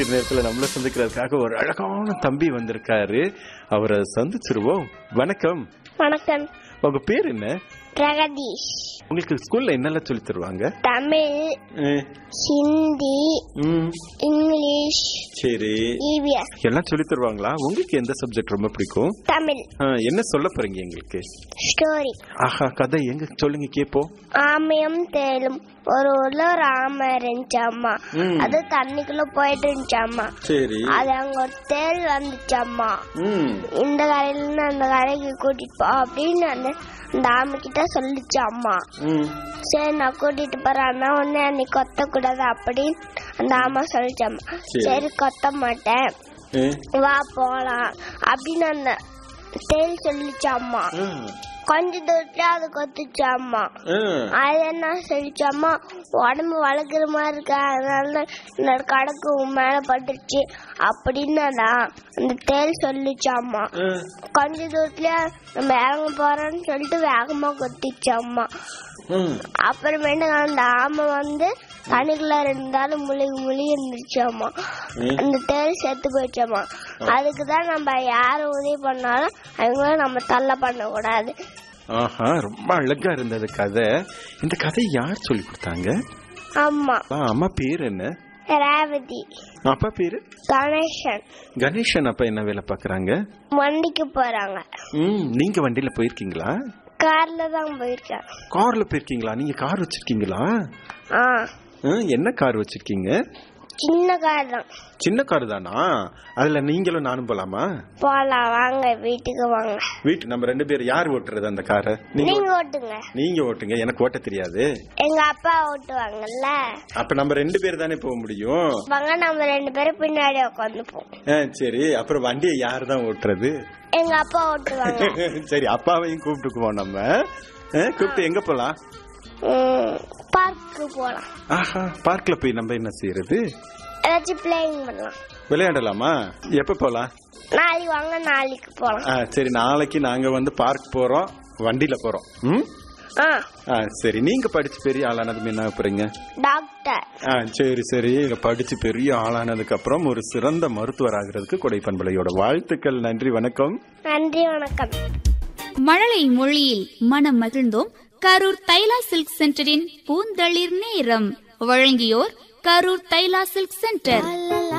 நிகழ்ச்சி நேரத்துல நம்மள சந்திக்கிறதுக்காக ஒரு அழகான தம்பி வந்திருக்காரு அவரை சந்திச்சிருவோம் வணக்கம் வணக்கம் உங்க பேர் என்ன பிரகதீஷ் உங்களுக்கு ஸ்கூல்ல என்னெல்லாம் சொல்லி தருவாங்க தமிழ் ம், ஹிந்தி ம், இங்கிலீஷ் சரி இவிஎஸ் எல்லாம் சொல்லி தருவாங்களா உங்களுக்கு எந்த சப்ஜெக்ட் ரொம்ப பிடிக்கும் தமிழ் ஆ, என்ன சொல்ல போறீங்க எங்களுக்கு ஸ்டோரி ஆஹா கதை எங்க சொல்லுங்க கேப்போம் ஆமையும் தேலும் ஒரு ஊர்ல ஒரு ஆமை இருந்துச்சாம்மா ம். அது தண்ணிக்குள்ள போயிட்டு இருந்துச்சாம்மா சரி அது அங்க ஒரு தேல் வந்துச்சாம்மா ம் இந்த கரையில இருந்து அந்த கரைக்கு கூட்டிட்டு போ அப்படின்னு அந்த அந்த ஆமை கிட்ட சொல்லிச்சு அம்மா ம் சரி நான் கூட்டிட்டு போறேன் ஆனா உடனே நீ கொத்த கூடாது அப்படின்னு அந்த ஆமா சொல்லிச்சாம்மா சரி. சரி கொத்த மாட்டேன் ஏ, வா போலாம் அப்படின்னு அந்த தேல் சொல்லிச்சாம்மா ம், கொஞ்ச தூரத்துல அது கொத்துச்சாம்மா ம். அது என்ன சொல்லிச்சாம்மா உடம்பு வளர்க்குற மாதிரி இருக்கு அதனால என்னோட கடக்கு உன் மேல பட்டுருச்சு அப்படின்னு அதான் அந்த தேல் சொல்லிச்சாம்மா ம். கொஞ்ச தூரத்துல நம்ம இறங்க போறோம்னு சொல்லிட்டு வேகமா கொத்திச்சாம்மா ம். அப்புறமேட்டு அந்த ஆமை வந்து தண்ணிக்குள்ள இருந்தாலும் முழுகி முழுகி இருந்துச்சாம்மா ம். அந்த தேல் செத்து போயிடுச்சாம்மா அதுக்கு தான் நம்ம யார் உதவி பண்ணாலும் அவங்கள நம்ம தள்ள பண்ணக்கூடாது ஆஹா ரொம்ப அழகா இருந்தது கதை இந்த கதை யார் சொல்லி கொடுத்தாங்க ஆமா ஆ, அம்மா பேர் என்ன ரேவதி அப்பா பேரு கணேசன் கணேசன் அப்பா என்ன வேலை பாக்குறாங்க வண்டிக்கு போறாங்க ம் நீங்க வண்டியில போயிருக்கீங்களா கார்ல தான் போயிருக்கேன் கார்ல போயிருக்கீங்களா நீங்க கார் வச்சிருக்கீங்களா ஆ ம், என்ன கார் வச்சிருக்கீங்க சின்ன கார் தான் சின்ன கார் தானா அதுல நீங்களும் நானும் போலாமா போலாம் வாங்க வீட்டுக்கு வாங்க வீட்டு நம்ம ரெண்டு பேரும் யார் ஓட்டுறது அந்த காரை நீங்க நீங்க ஓட்டுங்க நீங்க ஓட்டுங்க எனக்கு ஓட்ட தெரியாது எங்க அப்பா ஓட்டுவாங்கல்ல அப்ப நம்ம ரெண்டு பேர் தானே போக முடியும் வாங்க நம்ம ரெண்டு பேரும் பின்னாடி உட்காந்துப்போம் ஆ, சரி அப்புறம் வண்டியை யார் தான் ஓட்டுறது எங்க அப்பா ஓட்டுவாங்க சரி அப்பாவையும் கூப்பிட்டுக்குவோம் நம்ம ஆ, கூப்பிட்டு எங்க போலாம் பார்க்கு போலாம் ஆஹா பார்க்ல போய் நம்ம என்ன செய்யறது ஏதாச்சும் பிளேயிங் பண்ணலாம் விளையாடலாமா எப்ப போலாம் நாளைக்கு வாங்க நாளைக்கு போலாம் ஆ, சரி நாளைக்கு நாங்க வந்து பார்க் போறோம் வண்டியில போறோம் ம் ஆ ஆ, சரி நீங்க படிச்சு பெரிய ஆளானதுமே என்ன போறீங்க டாக்டர் ஆ சரி சரி இங்க படிச்சு பெரிய ஆளானதுக்கு அப்புறம் ஒரு சிறந்த மருத்துவர் ஆகிறதுக்கு கொடைப்பண்பலையோட வாழ்த்துக்கள் நன்றி வணக்கம் நன்றி வணக்கம் மழலை மொழியில் மனம் மகிழ்ந்தோம் கரூர் தைலா சில்க் சென்டரின் பூந்தளிர் நேரம் வழங்கியோர் கரூர் தைலா சில்க் சென்டர்